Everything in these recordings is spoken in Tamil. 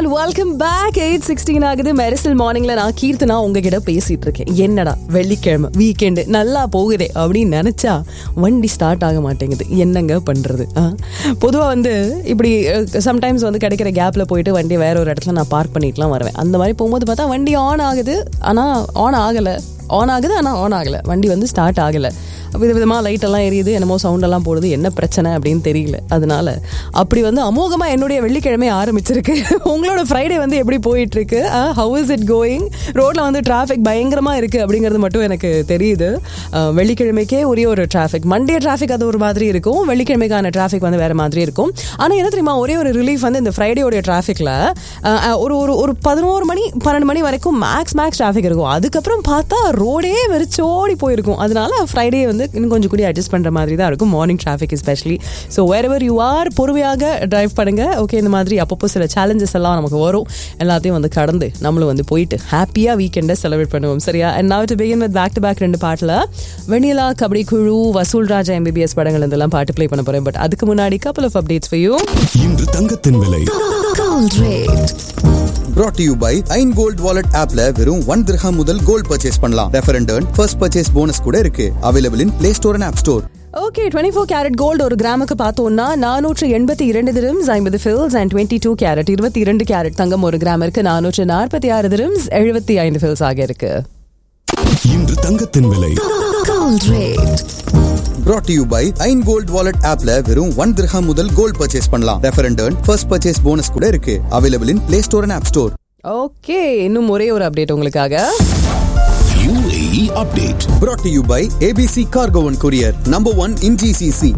And welcome back eight sixteen ஆகுது மெரிசல் மார்னிங்ல நான் கீர்த்தனா உங்ககிட்ட பேசிட்டு இருக்கேன் என்னடா வெள்ளிக்கிழமை வீக்கெண்டு நல்லா போகுதே அப்படின்னு நினைச்சா வண்டி ஸ்டார்ட் ஆக மாட்டேங்குது என்னங்க பண்றது பொதுவாக வந்து இப்படி சம்டைம்ஸ் வந்து கிடைக்கிற கேப்ல போயிட்டு வண்டி வேற ஒரு இடத்துல நான் பார்க் பண்ணிட்டுலாம் வருவேன் அந்த மாதிரி போகும்போது பார்த்தா வண்டி ஆன் ஆகுது ஆனால் ஆன் ஆகலை ஆன் ஆகுது ஆனால் ஆன் ஆகலை வண்டி வந்து ஸ்டார்ட் ஆகலை விதவிதமாக லைட் எல்லாம் எரியுது என்னமோ சவுண்ட் எல்லாம் போடுது என்ன பிரச்சனை அப்படின்னு தெரியல அதனால அப்படி வந்து அமோகமாக என்னுடைய வெள்ளிக்கிழமை ஆரம்பிச்சிருக்கு உங்களோட ஃப்ரைடே வந்து எப்படி போயிட்டு இருக்கு ஹவு இஸ் இட் கோயிங் ரோட்ல வந்து டிராஃபிக் பயங்கரமா இருக்கு அப்படிங்கிறது மட்டும் எனக்கு தெரியுது அஹ், வெள்ளிக்கிழமைக்கே ஒரே ஒரு டிராஃபிக் மண்டே டிராஃபிக் அது ஒரு மாதிரி இருக்கும் வெள்ளிக்கிழமைக்கான டிராஃபிக் வந்து வேற மாதிரி இருக்கும் ஆனால் என்ன தெரியுமா ஒரே ஒரு ரிலீஃப் வந்து இந்த ஃப்ரைடேயோட டிராஃபிக்ல ஒரு ஒரு ஒரு பதினோரு மணி பன்னெண்டு மணி வரைக்கும் மேக்ஸ் மேக்ஸ் டிராஃபிக் இருக்கும் அதுக்கப்புறம் பார்த்தா ரோடே வெறிச்சோடி போயிருக்கும் அதனால ஃப்ரைடே வந்து இன்னும் கொஞ்சம் கூட அட்ஜஸ்ட் பண்ற மாதிரி தான் இருக்கும் morning traffic especially so wherever you are பொறுமையாக டிரைவ் பண்ணுங்க ஓகே இந்த மாதிரி அப்பப்போ சில சேலஞ்சஸ் எல்லாம் நமக்கு வரும் எல்லாத்தையும் வந்து கடந்து நம்மளும் வந்து போயிட்டு ஹாப்பியாக வீக்கெண்டை செலிப்ரேட் பண்ணுவோம் சரியா and now to begin with back to back ரெண்டு பாட்டில் வெண்ணிலா கபடி குழு வசூல் ராஜா எம்பிபிஎஸ் படங்கள் இதெல்லாம் பாட்டு ப்ளே பண்ண போறேன் பட் அதுக்கு முன்னாடி couple of updates for you இன்று தங்கத்தின் விலை Gold rate. brought to you by Ain gold wallet ஆப்ல வெறும் ஒன் திரஹாம் முதல் கோல்ட் பர்ச்சேஸ் பண்ணலாம் ரெஃபரண்ட் ஃபர்ஸ்ட் பர்ச்சேஸ் போனஸ் கூட இருக்கு available in play store and app store okay twenty four carat gold ஒரு கிராமுக்கு பார்த்தோம்னா நானூற்று எண்பத்தி இரண்டு திரம்ஸ் ஐம்பது fils and twenty two carat இருபத்தி இரண்டு கேரட் தங்கம் ஒரு கிராமிற்கு நானூற்று நாற்பத்தி ஆறு திரம்ஸ் எழுபத்தி ஐந்து ஃபில்ஸ் ஆக இருக்கு இன்று தங்கத்தின் விலை Gold rate. brought to you by Ain gold wallet ஆப்ல வெறும் ஒன் திரஹாம் முதல் கோல்ட் பர்ச்சேஸ் பண்ணலாம் ரெஃபரண்ட் ஃபர்ஸ்ட் பர்ச்சேஸ் போனஸ் கூட இருக்கு available in play store and app store okay இன்னும் ஒரே ஒரு அப்டேட் உங்களுக்காக UAE update brought to you by ABC cargo one courier number one in GCC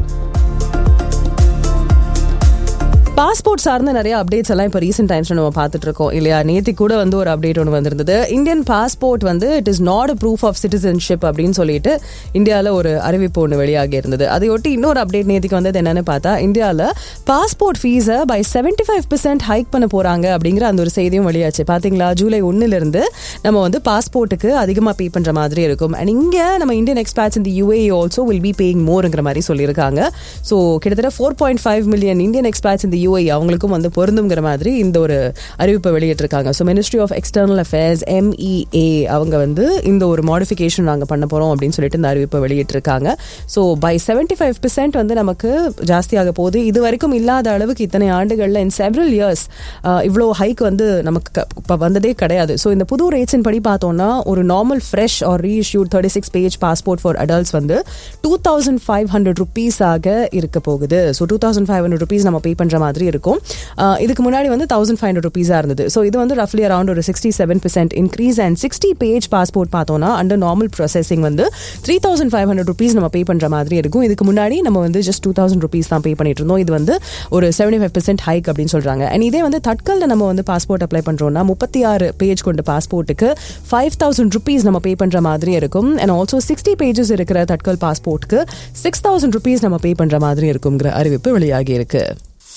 passport சார்ந்த நிறைய அப்டேட்ஸ் எல்லாம் இப்போ ரீசெண்ட் டைம்ஸ்ல நம்ம பார்த்துட்டு இருக்கோம் இல்லையா நேத்தி கூட வந்து ஒரு அப்டேட் ஒன்று வந்திருந்தது இந்தியன் பாஸ்போர்ட் வந்து it is not a proof of citizenship அப்படின்னு சொல்லிட்டு இந்தியாவில் ஒரு அறிவிப்பு ஒன்று வெளியாகி இருந்தது அதையொட்டி இன்னொரு அப்டேட் நேத்திக்கு வந்தது என்னன்னு பார்த்தா இந்தியாவில் பாஸ்போர்ட் ஃபீஸை by seventy five percent hike பண்ண போறாங்க அப்படிங்கிற அந்த ஒரு செய்தியும் வெளியாச்சு பாத்தீங்களா ஜூலை ஒன்னுல இருந்து நம்ம வந்து பாஸ்போர்ட்டுக்கு அதிகமாக பே பண்ற மாதிரி இருக்கும் அண்ட் இங்க நம்ம இந்தியன் எக்ஸ்பேட்ஸ் இந்த UAE also will be paying மோர்ங்கிற மாதிரி சொல்லியிருக்காங்க ஸோ கிட்டத்தட்ட four point five million Indian expats இந்த யூஏ அவங்களுக்கும் வந்து பொருந்துங்கிற மாதிரி இந்த ஒரு அறிவிப்பை வெளியிட்டிருக்காங்க so ministry of external affairs MEA அவங்க வந்து இந்த ஒரு மாடிஃபிகேஷன் நாங்கள் பண்ண போகிறோம் அப்படின்னு சொல்லிட்டு இந்த அறிவிப்பை வெளியிட்டிருக்காங்க so by seventy five percent வந்து நமக்கு ஜாஸ்தியாக போகுது இது வரைக்கும் இல்லாத அளவுக்கு இத்தனை ஆண்டுகளில் இன் செவரல் இயர்ஸ் இவ்வளோ ஹைக் வந்து நமக்கு இப்போ வந்ததே கிடையாது ஸோ இந்த புது ரேட்ஸின் படி பார்த்தோம்னா ஒரு normal fresh or reissued thirty six page passport for adults வந்து டூ தௌசண்ட் ஃபைவ் ஹண்ட்ரட் ருபீஸாக இருக்க போகுது so two thousand five hundred rupees நம்ம பே பண்ணுற மாதிரி இருக்கும் ஆஹ் இதுக்கு முன்னாடி வந்து தௌசண்ட் ஃபைவ் ஹண்ட்ரட் ருபீஸாக இருந்தது ஸோ இது வந்து ரஃப்லி அரௌண்ட் ஒரு sixty seven percent increase and sixty page passport பார்த்தோம்னா அண்டர் நார்மல் ப்ராசஸிங் வந்து three thousand five hundred rupees நம்ம பே பண்ணுற மாதிரி இருக்கும் இதுக்கு முன்னாடி நம்ம வந்து ஜஸ்ட் டூ தௌசண்ட் ருபீஸ் தான் பே பண்ணிட்டு இருந்தோம் இது வந்து ஒரு செவன்டி ஃபைவ் பெர்சென்ட் ஹைக் அப்படின்னு சொல்றாங்க அண்ட் இதே வந்து தட்கல்ல நம்ம வந்து பாஸ்போர்ட் அப்ளை பண்றோம்னா முப்பத்தி ஆறு பேஜ் கொண்ட பாஸ்போர்ட்டுக்கு ஃபைவ் தௌசண்ட் ருபீஸ் நம்ம பே பண்ற மாதிரி இருக்கும் அண்ட் ஆல்சோ சிக்ஸ்டி பேஜஸ் இருக்கிற தட்கல் பாஸ்போர்ட்டுக்கு சிக்ஸ் தௌசண்ட் ருபீஸ் நம்ம பே பண்ற மாதிரி இருக்குங்கிற அறிவிப்பு வெளியாகி இருக்கு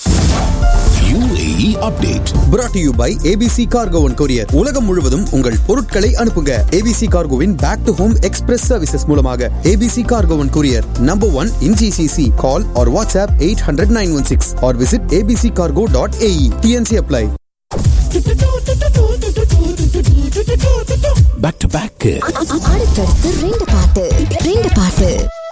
UAE update brought to you by ABC cargo one courier உலகம் முழுவதும் உங்கள் பொருட்களை அனுப்புங்க ஏபிசி கார்கோவின் back to home express services மூலமாக ABC cargo one courier number one in GCC call or WhatsApp eight hundred nine one six or visit ABC cargo dot AE TNC apply back to back அடுத்தடுத்து ரெண்டு பாட்டு ரெண்டு பாட்டு